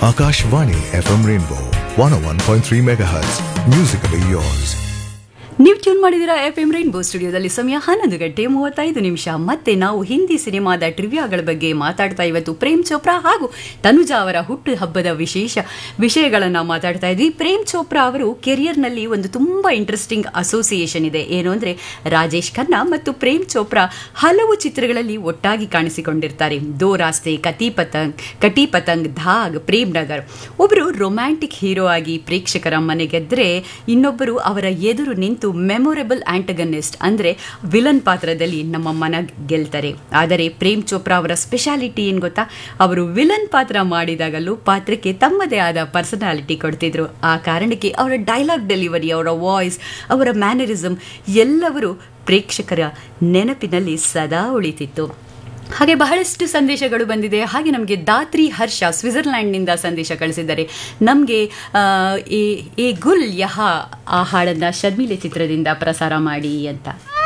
Akashvani FM Rainbow 101.3 MHz. Musically yours. ನೀವು tune ಮಾಡಿದಿರ F M rainbow ಸ್ಟುಡಿಯೋದಲ್ಲಿ ಸಮಯ ಹನ್ನೊಂದು ಗಂಟೆ ಮೂವತ್ತೈದು ನಿಮಿಷ ಮತ್ತೆ ನಾವು ಹಿಂದಿ ಸಿನಿಮಾದ ಟ್ರಿವ್ಯಾಗಳ ಬಗ್ಗೆ ಮಾತಾಡ್ತಾ ಇವತ್ತು ಪ್ರೇಮ್ ಚೋಪ್ರಾ ಹಾಗೂ ತನುಜಾ ಅವರ ಹುಟ್ಟು ಹಬ್ಬದ ವಿಶೇಷ ವಿಷಯಗಳನ್ನು ಮಾತಾಡ್ತಾ ಇದ್ವಿ ಪ್ರೇಮ್ ಚೋಪ್ರಾ ಅವರು ಕೆರಿಯರ್ನಲ್ಲಿ ಒಂದು ತುಂಬಾ ಇಂಟ್ರೆಸ್ಟಿಂಗ್ ಅಸೋಸಿಯೇಷನ್ ಇದೆ ಏನು ಅಂದ್ರೆ ರಾಜೇಶ್ ಖನ್ನಾ ಮತ್ತು ಪ್ರೇಮ್ ಚೋಪ್ರಾ ಹಲವು ಚಿತ್ರಗಳಲ್ಲಿ ಒಟ್ಟಾಗಿ ಕಾಣಿಸಿಕೊಂಡಿರ್ತಾರೆ ದೋ ರಾಸ್ತೆ ಕತಿ ಪತಂಗ್ ಕಟಿ ಪತಂಗ್ ಧಾಗ್ ಪ್ರೇಮ್ ನಗರ್ ಒಬ್ಬರು ರೊಮ್ಯಾಂಟಿಕ್ ಹೀರೋ ಆಗಿ ಪ್ರೇಕ್ಷಕರ ಮನೆಗೆದ್ರೆ ಇನ್ನೊಬ್ಬರು ಅವರ ಎದುರು ನಿಂತು ಮೆಮೊರೇಬಲ್ ಆಂಟಗನಿಸ್ಟ್ ಅಂದ್ರೆ ವಿಲನ್ ಪಾತ್ರದಲ್ಲಿ ನಮ್ಮ ಮನ ಗೆಲ್ತಾರೆ ಆದರೆ ಪ್ರೇಮ್ ಚೋಪ್ರಾ ಅವರ ಸ್ಪೆಷಾಲಿಟಿ ಏನ್ ಗೊತ್ತಾ ಅವರು ವಿಲನ್ ಪಾತ್ರ ಮಾಡಿದಾಗಲೂ ಪಾತ್ರಕ್ಕೆ ತಮ್ಮದೇ ಆದ ಪರ್ಸನಾಲಿಟಿ ಕೊಡ್ತಿದ್ರು ಆ ಕಾರಣಕ್ಕೆ ಅವರ ಡೈಲಾಗ್ ಡೆಲಿವರಿ ಅವರ ವಾಯ್ಸ್ ಅವರ ಮ್ಯಾನರಿಸಮ್ ಎಲ್ಲವರು ಪ್ರೇಕ್ಷಕರ ನೆನಪಿನಲ್ಲಿ ಸದಾ ಉಳಿತಿತ್ತು ಹಾಗೆ ಬಹಳಷ್ಟು ಸಂದೇಶಗಳು ಬಂದಿದೆ ಹಾಗೆ ನಮಗೆ ದಾತ್ರಿ ಹರ್ಷ ಸ್ವಿಟ್ಜರ್ಲ್ಯಾಂಡ್ನಿಂದ ಸಂದೇಶ ಕಳಿಸಿದ್ದಾರೆ ನಮಗೆ ಎ ಗುಲ್ ಯಹ ಆ ಹಾಡನ್ನ ಶರ್ಮಿಲೆ ಚಿತ್ರದಿಂದ ಪ್ರಸಾರ ಮಾಡಿ ಅಂತ